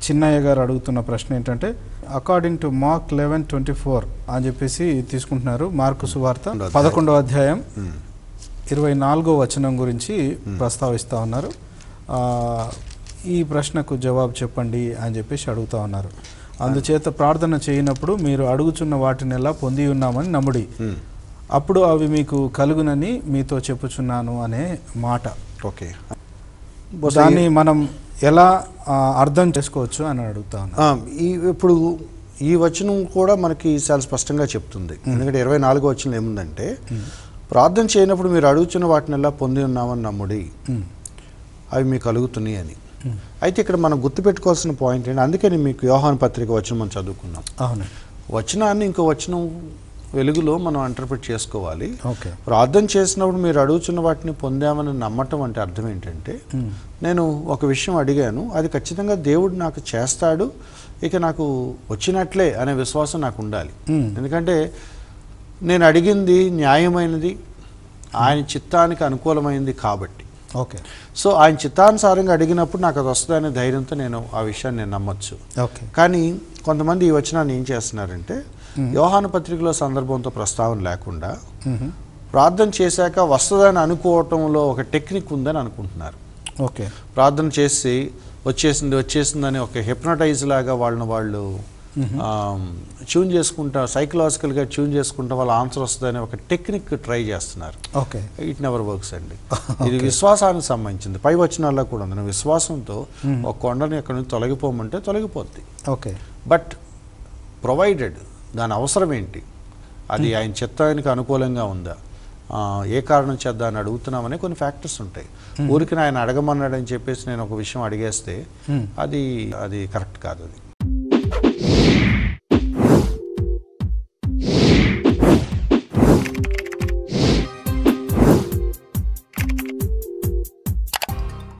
చిన్నయ్య గారు అడుగుతున్న ప్రశ్న ఏంటంటే according to mark eleven twenty four అని చెప్పేసి తీసుకుంటున్నారు మార్కు సువార్త అధ్యాయం. పదకొండవ అధ్యాయం ఉమ్. ఇరవై నాలుగో వచనం గురించి ప్రస్తావిస్తూ ఉన్నారు ఆ, ఈ ప్రశ్నకు జవాబు చెప్పండి అని చెప్పేసి అడుగుతా ఉన్నారు అందుచేత ప్రార్థన చేయనప్పుడు మీరు అడుగుచున్న వాటిని ఎలా పొంది ఉన్నామని నమ్ముడి ఉమ్. అప్పుడు అవి మీకు కలుగునని మీతో చెప్పుచున్నాను అనే మాట ఓకే దాన్ని మనం ఎలా ఆ, అర్థం చేసుకోవచ్చు అని అడుగుతా ఉన్నా ఆ, ఈ ఇప్పుడు ఈ వచనం కూడా మనకి చాలా స్పష్టంగా చెప్తుంది ఎందుకంటే ఇరవై నాలుగో వచనం ఏముందంటే ప్రార్థన చేయనప్పుడు మీరు అడుగుతున్న వాటిని ఎలా పొంది ఉన్నామని నమ్ముడి ఉమ్, అవి మీకు కలుగుతున్నాయి అని అయితే ఇక్కడ మనం గుర్తుపెట్టుకోవాల్సిన పాయింట్ ఏంటి అందుకని మీకు యోహాన్ పత్రిక వచనం మనం చదువుకున్నాం అవును వచనాన్ని ఇంకో వచనం వెలుగులో మనం ఇంటర్ప్రిట్ చేసుకోవాలి ఓకే ప్రార్థన చేసినప్పుడు మీరు అడుగుతున్న వాటిని పొందామని నమ్మటం అంటే అర్థం ఏంటంటే ఉమ్, నేను ఒక విషయం అడిగాను అది ఖచ్చితంగా దేవుడు నాకు చేస్తాడు ఇక నాకు వచ్చినట్లే అనే విశ్వాసం నాకు ఉండాలి ఉమ్, ఎందుకంటే నేను అడిగింది న్యాయమైనది ఆయన చిత్తానికి అనుకూలమైంది కాబట్టి ఓకే సో ఆయన చిత్తానుసారంగా అడిగినప్పుడు నాకు అది వస్తుందనే ధైర్యంతో నేను ఆ విషయాన్ని నేను నమ్మొచ్చు ఓకే కానీ కొంతమంది ఈ వచనాన్ని ఏం చేస్తున్నారంటే యోహాను పత్రికలో సందర్భంతో ప్రస్తావన లేకుండా ఉహు, ప్రార్థన చేశాక వస్తుందని అనుకోవటంలో ఒక టెక్నిక్ ఉందని అనుకుంటున్నారు ఓకే ప్రార్థన చేసి వచ్చేసింది వచ్చేసిందని ఒక హిప్నటైజ్ లాగా వాళ్ళని వాళ్ళు ట్యూన్ చేసుకుంటా సైకలాజికల్గా ట్యూన్ చేసుకుంటా వాళ్ళ ఆన్సర్ వస్తుందని ఒక టెక్నిక్ ట్రై చేస్తున్నారు ఓకే ఇట్ నెవర్ వర్క్స్ అండి ఇది విశ్వాసానికి సంబంధించింది పై వచనాల్లో కూడా ఉంది విశ్వాసంతో ఒక కొండని అక్కడి నుంచి తొలగిపోమంటే తొలగిపోద్ది ఓకే బట్ ప్రొవైడెడ్ దాని అవసరం ఏంటి అది ఆయన చిత్తానికి అనుకూలంగా ఉందా ఆ, ఏ కారణం చేద్దా అని అడుగుతున్నామని కొన్ని ఫ్యాక్టర్స్ ఉంటాయి ఊరికి ఆయన అడగమన్నాడని చెప్పేసి నేను ఒక విషయం అడిగేస్తే Hmm. అది అది కరెక్ట్ కాదు అది